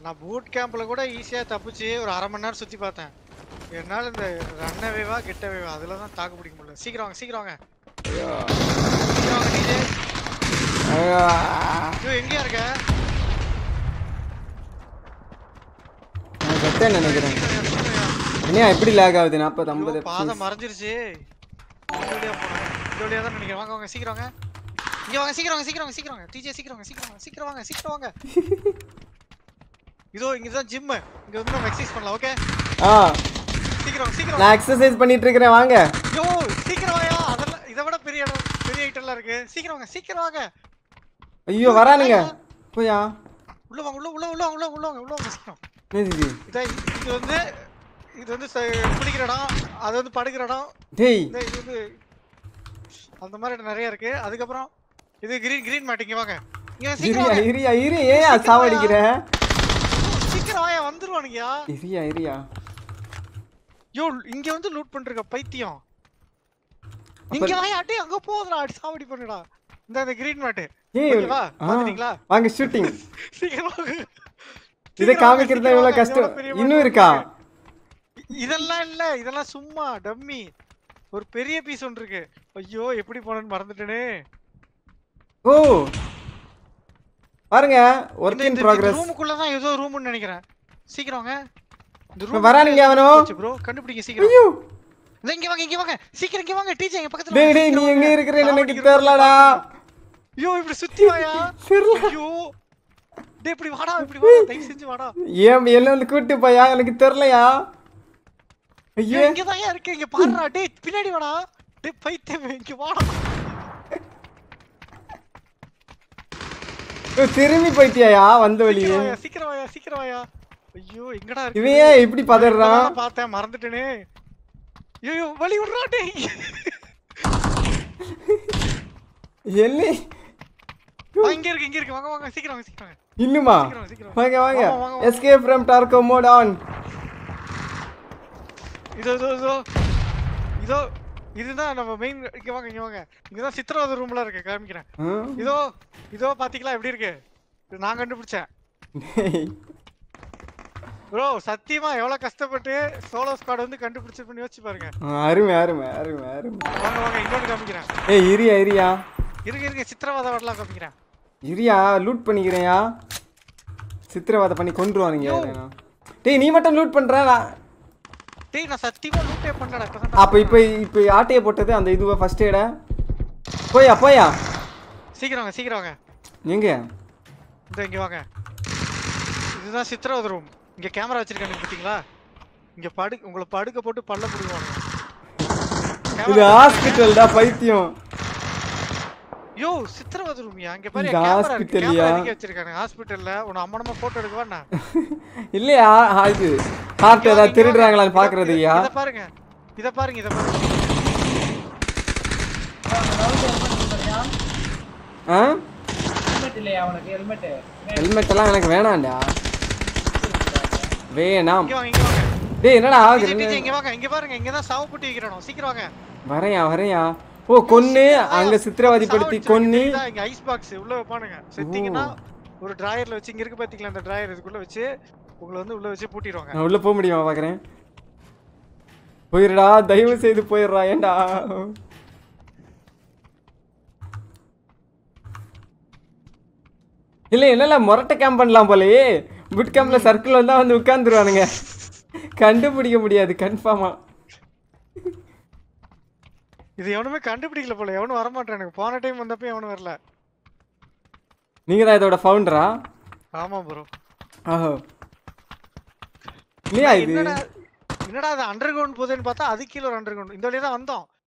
நான் பூட் கேம்ப்ல கூட ஈஸியா தப்பிச்சு ஒரு அரை மணி நேரம் சுத்தி பார்த்தேன் என்னால இந்த ரன்னவேவா கெட்டவேவா அதுல தான் தாக்கு பிடிக்க முடியல சீக்கிரம் வாங்க சீக்கிரம் வாங்க சீக்கிரம் வாங்க DJ. ஐயோ. ஐயோ எங்கேயா இருக்க நான் செத்தேன்னு நினைக்கிறேன் சீக்கிரம் வாங்க, சீக்கிரம் வாங்க. என்னையா எப்படி லேக் ஆகுது நாற்பது ஐம்பது ஐயோ, பாதம் மறைஞ்சிருச்சு இந்த வழியா போனேன் இந்த வழியா தான் நினைக்கிறேன் வாங்க வாங்க சீக்கிரம் வாங்க இங்க வாங்க சீக்கிரம் வாங்க சீக்கிரம் வாங்க சீக்கிரம் வாங்க டிஜே சீக்கிரம் வாங்க சீக்கிரம் வாங்க சீக்கிரம் வாங்க சீக்கிரம் வாங்க இதோ இங்க தான் ஜிம் இங்க வந்து நம்ம எக்ஸசைஸ் பண்ணலாம் ஓகே ஆ சீக்கிரம் வாங்க, சீக்கிரம் வாங்க. நான் எக்ஸசைஸ் பண்ணிட்டு இருக்கிறேன் வாங்க யோ சீக்கிரம் வாயா அதெல்லாம் இதை விட பெரிய இடம் பெரிய ஐட்டம்லாம் இருக்கு சீக்கிரம் வாங்க சீக்கிரம் வாங்க ஐயோ வரானுங்க போயா உள்ள வாங்க உள்ள உள்ள உள்ள உள்ள உள்ள வாங்க உள்ள வாங்க சீக்கிரம் என்னது இது இதான் இது வந்து இது வந்து ச- குளிக்கிற இடம் அது வந்து படுக்கிற இடம் டேய் இந்த இது வந்து அந்த மாதிரி இடம் நிறைய இருக்கு அதுக்கப்புறம் இது கிரீன் கிரீன் மேட்டிங்க வாங்க இங்க வாங்க, சீக்கிரம் இரியா வாங்க இரியா இரு ஏன் சாவடிக்கிற சீக்கிரம் வாயா வந்துருவானுங்கயா இரியா இரியா யோ இங்க வந்து லூட் பண்றீங்க பைத்தியம் இங்க வாயா அடி அங்க போதுடா அடி சாவடி பண்ணுடா இந்த இந்த கிரீன் மேட் ஏய் ஓகேவா ஆ, பாத்துட்டீங்களா வாங்க ஷூட்டிங் சீக்கிரம் வாங்க இதை சீக்கிரம் வாங்க, காமிக்கிறது சீக்கிரம் எவ்வளவு வாங்க, கஷ்டம் எவ்வளவு பெரிய இன்னும் மரம் இருக்கா இருக்கு. இதெல்லாம் இல்ல இதெல்லாம் சும்மா டம்மி ஒரு பெரிய பீஸ் ஒன்று இருக்கு ஐயோ எப்படி போனேன்னு மறந்துட்டேனே ஓ பாருங்க ஒர்க் இன் ப்ராக்ரஸ் ரூமுக்குள்ள தான் ஏதோ ரூம்னு நினைக்கிறேன் சீக்கிரம் வாங்க இந்த இப்ப வரானுங்க அவனோ? ப்ரோ கண்டுபிடிங்க சீக்கிரம் ஐயோ இதோ இங்க வாங்க இங்க வாங்க சீக்கிரம் இங்க வாங்க டீச்சர் எங்க பக்கத்துல டேய் வாங்க, டேய் நீ சீக்கிரம் எங்க வாங்க. இருக்கிறேன்னு எனக்கு சாவடிக்கிற தெரியலடா ஐயோ இப்படி சுத்தி வாயா தெரியல ஐயோ டேய் இப்படி வாடா இப்படி வாடா தயவு செஞ்சு வாடா ஏன் என்ன வந்து கூட்டு போயா எனக்கு தெரியலையா ஐயோ ஐயோ இங்க தான் இருக்கு இங்க பாருடா டேய் பின்னாடி வாடா டேய் பைத்தியம் இங்க வாடா ஏய், திரும்பி போயிட்டியாயா வந்த வழியே சீக்கிரம் வாயா சீக்கிரம் வாயா சீக்கிரம் வாயா ஐயோ எங்கடா இருக்கு இவன் ஏன் இப்படி பதறான் இப்பதான் பார்த்தேன் மறந்துட்டேனே ஐயோ வலி விடுறா டேய் என்ன ஆ, இங்க இருக்கு இங்க இருக்கு வாங்க வாங்க சீக்கிரம் வாங்க சீக்கிரம் வாங்க இன்னுமா சீக்கிரம் சீக்கிரம் வாங்க வாங்க ஆமா, வாங்க, வாங்க. Escape from Tarkov mode on இதோ இதோ இதோ இதோ இதுதான் நம்ம மெயின் இங்க வாங்க இங்க வாங்க இங்கதான் சித்திரவதை ரூம்ல இருக்கு காமிக்கிறேன் இதோ இதோ பாத்தீங்களா எப்படி இருக்கு இது நான் கண்டுபிடிச்சேன் ப்ரோ சத்தியமா எவ்வளவு கஷ்டப்பட்டு சோலோ ஸ்குவாட் வந்து கண்டுபிடிச்சு பண்ணி யோசிச்சு பாருங்க அருமை அருமை அருமை அருமை வாங்க வாங்க இன்னொன்னு காமிக்கிறேன் ஏய் இரியா இரியா இருங்க இருங்க சித்திரவதை வரலாம் காமிக்கிறேன் இரியா லூட் பண்ணிக்கிறேன்யா சித்திரவதை பண்ணி கொண்டுருவானுங்க யாரையா. டேய் நீ மட்டும் லூட் பண்ற நான் டேய் நான் சத்தியமா லூட்டே பண்ணலடா இப்பதான் அப்ப இப்ப இப்ப ஆட்டைய போட்டது அந்த இதுவா ஃபர்ஸ்ட் எய்ட போயா போயா சீக்கிரம் வாங்க சீக்கிரம் வாங்க எங்க இந்த இங்க வாங்க இதுதான் சித்திரவதை ரூம் இங்க கேமரா வச்சிருக்காங்க பாத்தீங்களா இங்க படு உங்களை படுக்க போட்டு பல்ல புடுவாங்க இது ஹாஸ்பிட்டல்டா பைத்தியம் யோ சித்திரவதை ரூம்யா இங்க பாரு இது கேமரா இருக்கு hospital கேமரா யா? எதுக்கு வச்சிருக்காங்க ஹாஸ்பிடல்ல உன அம்மனமா போட்டோ எடுக்க வேணா இல்லையா ஆ, இது ஹார்ட் ஏதாவது திருடுறாங்களான்னு பாக்குறதுயா இத பாருங்க இத பாருங்க இத பாருங்க ஆ ஹெல்மெட் இல்லையா அவனுக்கு ஹெல்மெட் ஹெல்மெட் எல்லாம் எனக்கு வேணாம்டா வேணாம் இங்க வாங்க இங்க வாங்க டேய் என்னடா டிஜே, ஆகுது டிஜே, இங்க வாங்க இங்க பாருங்க இங்க தான் சாவு போட்டு வைக்கிறோம் சீக்கிரம் வாங்க வரையா வரையா ஓ கொன்னு அங்க சித்திரவதைப்படுத்தி கொன்னு தெரியுதா? இங்க ஐஸ் பாக்ஸ் உள்ள வைப்பானுங்க செத்தீங்கன்னா ஒரு டிராயர்ல வச்சு இங்க இருக்கு பாத்தீங்களா அந்த டிராயர் இதுக்குள்ள வச்சு உங்களை வந்து உள்ள வச்சு பூட்டிடுவாங்க நான் உள்ள போக முடியுமா பாக்குறேன் போயிடுடா தயவு செய்து போயிடுறா ஏன்டா இல்ல இல்ல மொரட்டை கேம்ப் பண்ணலாம் போலயே புட் கேம்ப்ல சர்க்கிள் வந்தா வந்து உட்கார்ந்துருவானுங்க கண்டுபிடிக்க முடியாது கன்ஃபார்மா இது எவனுமே கண்டுபிடிக்கல போல எவனும் வர மாட்டான் எனக்கு போன டைம் வந்தப்ப எவனும் வரல நீங்க தான் இதோட ஃபவுண்டரா ஆமா ப்ரோ ஓஹோ இல்லையா இது என்னடா என்னடா அது அண்டர் கிரவுண்ட் போகுதுன்னு பார்த்தா அது கீழே ஒரு அண்டர் கிரவுண்ட் இந்த வழியா தான் வந்தோம்